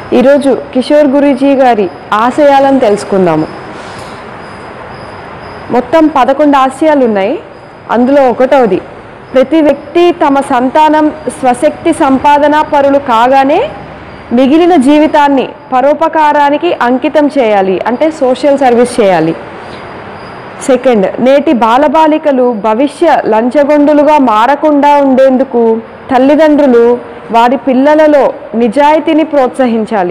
ఈరోజు కిషోర్ గురూజీ గారి ఆశయాలను తెలుసుకుందాము మొత్తం పదకొండు ఆశయాలు ఉన్నాయి అందులో ఒకటవది ప్రతి వ్యక్తి తమ సంతానం స్వశక్తి సంపాదన పరులు కాగానే మిగిలిన జీవితాన్ని పరోపకారానికి అంకితం చేయాలి అంటే సోషల్ సర్వీస్ చేయాలి సెకండ్ నేటి బాలబాలికలు భవిష్య లంచగొండులుగా మారకుండా ఉండేందుకు తల్లిదండ్రులు వారి పిల్లలలో నిజాయితీని ప్రోత్సహించాలి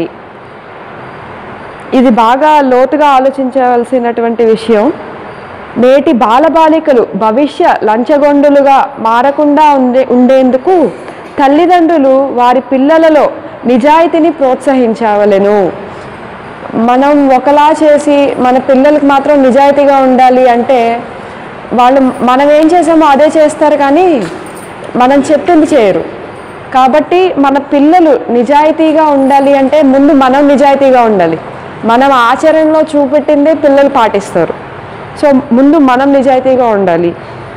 ఇది బాగా లోతుగా ఆలోచించవలసినటువంటి విషయం నేటి బాలబాలికలు భవిష్య లంచగొండులుగా మారకుండా ఉండే ఉండేందుకు తల్లిదండ్రులు వారి పిల్లలలో నిజాయితీని ప్రోత్సహించవలెను మనం ఒకలా చేసి మన పిల్లలకు మాత్రం నిజాయితీగా ఉండాలి అంటే వాళ్ళు మనం ఏం చేసామో అదే చేస్తారు కానీ మనం చెప్పింది చేయరు కాబట్టి మన పిల్లలు నిజాయితీగా ఉండాలి అంటే ముందు మనం నిజాయితీగా ఉండాలి మనం ఆచరణలో చూపెట్టిందే పిల్లలు పాటిస్తారు సో ముందు మనం నిజాయితీగా ఉండాలి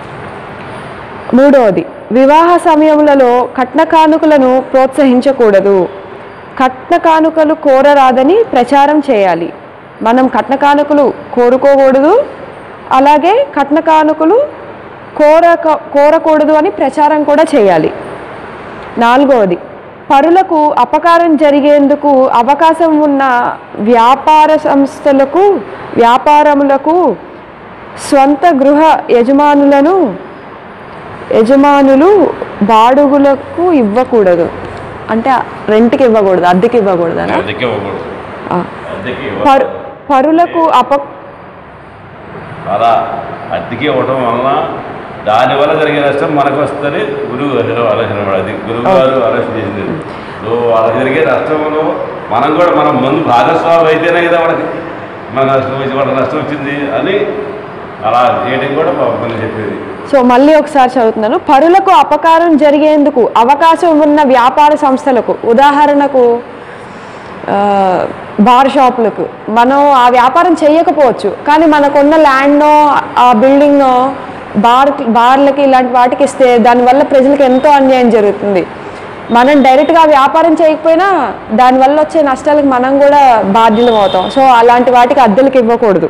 మూడవది వివాహ సమయములలో కట్న కానుకలను ప్రోత్సహించకూడదు కట్న కానుకలు కోరరాదని ప్రచారం చేయాలి మనం కట్న కానుకలు కోరుకోకూడదు అలాగే కట్న కానుకలు కోరక కోరకూడదు అని ప్రచారం కూడా చేయాలి నాలుగవది పరులకు అపకారం జరిగేందుకు అవకాశం ఉన్న వ్యాపార సంస్థలకు వ్యాపారములకు స్వంత గృహ యజమానులను యజమానులు బాడుగులకు ఇవ్వకూడదు అంటే రెంట్కి ఇవ్వకూడదు అద్దెకి ఇవ్వకూడదనా అద్దెకి ఇవ్వకూడదు ఆ. అద్దెకి పరు ఇవ్వకూడదు పరులకు అప అలా అద్దెకి ఇవ్వడం వలన దానివల్ల జరిగే నష్టం మనకు వస్తుంది గురువు గారు ఆలోచన అది గురువు గారు ఆలోచన చేసింది సో వాళ్ళకి జరిగే నష్టంలో మనం కూడా మనం ముందు భాగస్వామి అయితేనే కదా వాళ్ళకి మన నష్టం వచ్చి వాళ్ళకి నష్టం వచ్చింది అని అలా చేయడం కూడా మనం చెప్పేది సో మళ్ళీ ఒకసారి చదువుతున్నాను పరులకు అపకారం జరిగేందుకు అవకాశం ఉన్న వ్యాపార సంస్థలకు ఉదాహరణకు ఆ, బార్ షాపులకు మనం ఆ వ్యాపారం చేయకపోవచ్చు కానీ మనకున్న ల్యాండ్నో ఆ బిల్డింగ్నో బార్ బార్లకి ఇలాంటి వాటికి ఇస్తే దానివల్ల ప్రజలకు ఎంతో అన్యాయం జరుగుతుంది మనం డైరెక్ట్గా వ్యాపారం చేయకపోయినా దానివల్ల వచ్చే నష్టాలకు మనం కూడా బాధ్యులం అవుతాం సో అలాంటి వాటికి అద్దెలకు ఇవ్వకూడదు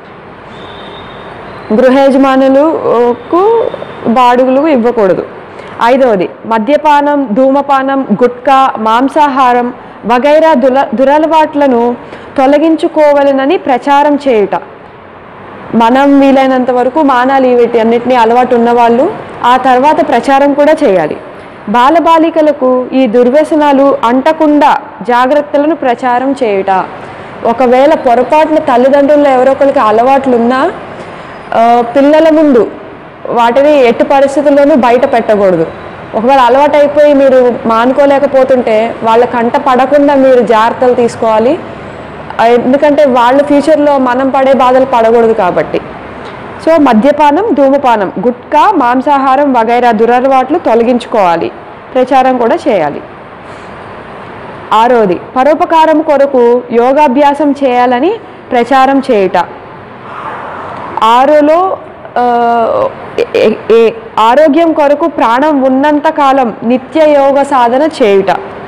గృహ యజమానులకు బాడుగులు ఇవ్వకూడదు ఐదవది మద్యపానం ధూమపానం గుట్కా మాంసాహారం వగైరా దుల దురలవాట్లను తొలగించుకోవాలనని ప్రచారం చేయుట మనం వీలైనంత వరకు మానాలి వీటి అన్నిటినీ అలవాటు ఉన్నవాళ్ళు ఆ తర్వాత ప్రచారం కూడా చేయాలి బాలబాలికలకు ఈ దుర్వ్యసనాలు అంటకుండా జాగ్రత్తలను ప్రచారం చేయుట ఒకవేళ పొరపాటున తల్లిదండ్రుల్లో ఎవరో ఒకరికి అలవాట్లు ఉన్నా ఆ, పిల్లల ముందు వాటిని ఎట్టి పరిస్థితుల్లోనూ బయట పెట్టకూడదు ఒకవేళ అలవాటు అయిపోయి మీరు మానుకోలేకపోతుంటే వాళ్ళ కంట పడకుండా మీరు జాగ్రత్తలు తీసుకోవాలి ఆ, ఎందుకంటే వాళ్ళ ఫ్యూచర్లో మనం పడే బాధలు పడకూడదు కాబట్టి సో మద్యపానం ధూమపానం గుట్కా మాంసాహారం వగైరా దురలవాట్లు తొలగించుకోవాలి ప్రచారం కూడా చేయాలి ఆరోది పరోపకారం కొరకు యోగాభ్యాసం చేయాలని ప్రచారం చేయుట ఆరులో ఆ, ఏ- ఏ- ఆరోగ్యం కొరకు ప్రాణం ఉన్నంత కాలం నిత్య యోగ సాధన చేయుట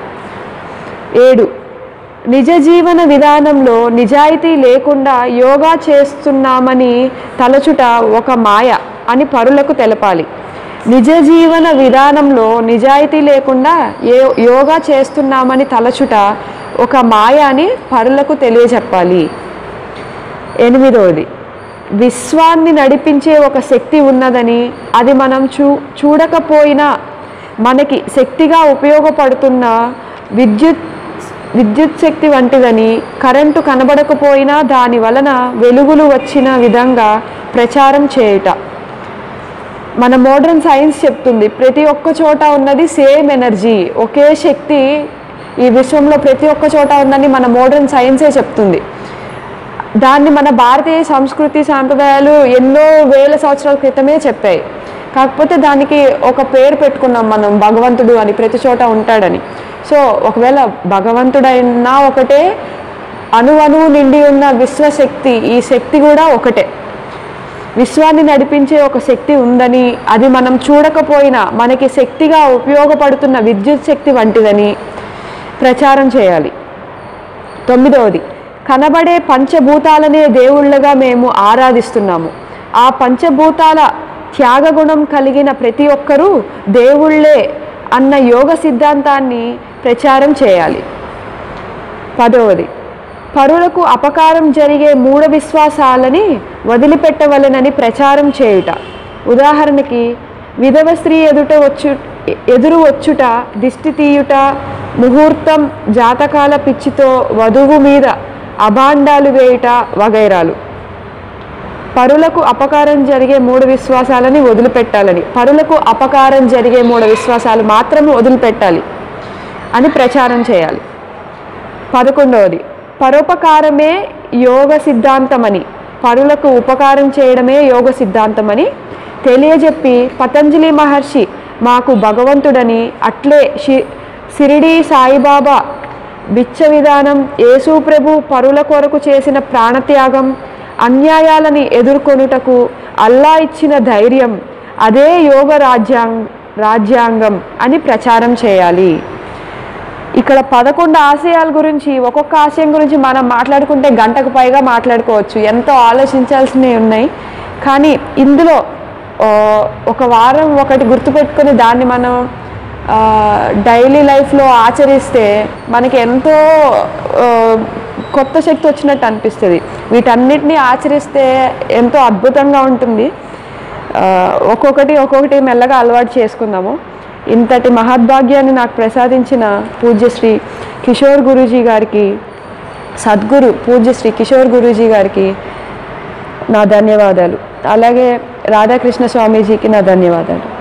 ఏడు నిజ జీవన విధానంలో నిజాయితీ లేకుండా యోగా చేస్తున్నామని తలచుట ఒక మాయ అని పరులకు తెలపాలి నిజ జీవన విధానంలో నిజాయితీ లేకుండా ఏ యోగా చేస్తున్నామని తలచుట ఒక మాయ అని పరులకు తెలియజెప్పాలి ఎనిమిదవది విశ్వాన్ని నడిపించే ఒక శక్తి ఉన్నదని అది మనం చూ చూడకపోయినా మనకి శక్తిగా ఉపయోగపడుతున్న విద్యుత్ విద్యుత్ శక్తి వంటిదని కరెంటు కనబడకపోయినా దాని వలన వెలుగులు వచ్చిన విధంగా ప్రచారం చేయుట మన మోడర్న్ సైన్స్ చెప్తుంది ప్రతి ఒక్క చోట ఉన్నది సేమ్ ఎనర్జీ ఒకే శక్తి ఈ విశ్వంలో ప్రతి ఒక్క చోట ఉందని మన మోడర్న్ సైన్సే చెప్తుంది దాన్ని మన భారతీయ సంస్కృతి సాంప్రదాయాలు ఎన్నో వేల సంవత్సరాల క్రితమే చెప్పాయి కాకపోతే దానికి ఒక పేరు పెట్టుకున్నాం మనం భగవంతుడు అని ప్రతి చోట ఉంటాడని సో ఒకవేళ భగవంతుడైనా ఒకటే అణువణువు నిండి ఉన్న విశ్వశక్తి ఈ శక్తి కూడా ఒకటే విశ్వాన్ని నడిపించే ఒక శక్తి ఉందని అది మనం చూడకపోయినా మనకి శక్తిగా ఉపయోగపడుతున్న విద్యుత్ శక్తి వంటిదని ప్రచారం చేయాలి తొమ్మిదవది కనబడే పంచభూతాలనే దేవుళ్ళగా మేము ఆరాధిస్తున్నాము ఆ పంచభూతాల త్యాగగుణం కలిగిన ప్రతి ఒక్కరూ దేవుళ్ళే అన్న యోగ సిద్ధాంతాన్ని ప్రచారం చేయాలి పదవది పరులకు అపకారం జరిగే మూఢ విశ్వాసాలని వదిలిపెట్టవలెనని ప్రచారం చేయుట ఉదాహరణకి విధవ స్త్రీ ఎదుట వచ్చు ఎదురు వచ్చుట దిష్టి తీయుట ముహూర్తం జాతకాల పిచ్చితో వధువు మీద అభాండాలు వేయుట వగైరాలు పరులకు అపకారం జరిగే మూడు విశ్వాసాలని వదిలిపెట్టాలని పరులకు అపకారం జరిగే మూడు విశ్వాసాలు మాత్రమే వదిలిపెట్టాలి అని ప్రచారం చేయాలి పదకొండవది పరోపకారమే యోగ సిద్ధాంతమని పరులకు ఉపకారం చేయడమే యోగ సిద్ధాంతమని తెలియజెప్పి పతంజలి మహర్షి మాకు భగవంతుడని అట్లే షి సిరిడి సాయిబాబా బిచ్చ విధానం యేసు ప్రభు పరుల కొరకు చేసిన ప్రాణత్యాగం అన్యాయాలని ఎదుర్కొనుటకు అల్లా ఇచ్చిన ధైర్యం అదే యోగ రాజ్యాంగ రాజ్యాంగం అని ప్రచారం చేయాలి ఇక్కడ పదకొండు ఆశయాల గురించి ఒక్కొక్క ఆశయం గురించి మనం మాట్లాడుకుంటే గంటకు పైగా మాట్లాడుకోవచ్చు ఎంతో ఆలోచించాల్సినవి ఉన్నాయి కానీ ఇందులో ఆ, ఒక వారం ఒకటి గుర్తుపెట్టుకొని దాన్ని మనం డైలీ లైఫ్లో ఆచరిస్తే మనకి ఎంతో ఆ, కొత్త శక్తి వచ్చినట్టు అనిపిస్తుంది వీటన్నిటిని ఆచరిస్తే ఎంతో అద్భుతంగా ఉంటుంది ఆ, ఒక్కొక్కటి ఒక్కొక్కటి మెల్లగా అలవాటు చేసుకుందాము ఇంతటి మహద్భాగ్యాన్ని నాకు ప్రసాదించిన పూజ్యశ్రీ కిషోర్ గురూజీ గారికి సద్గురు పూజ్యశ్రీ కిషోర్ గురూజీ గారికి నా ధన్యవాదాలు అలాగే రాధాకృష్ణ స్వామీజీకి నా ధన్యవాదాలు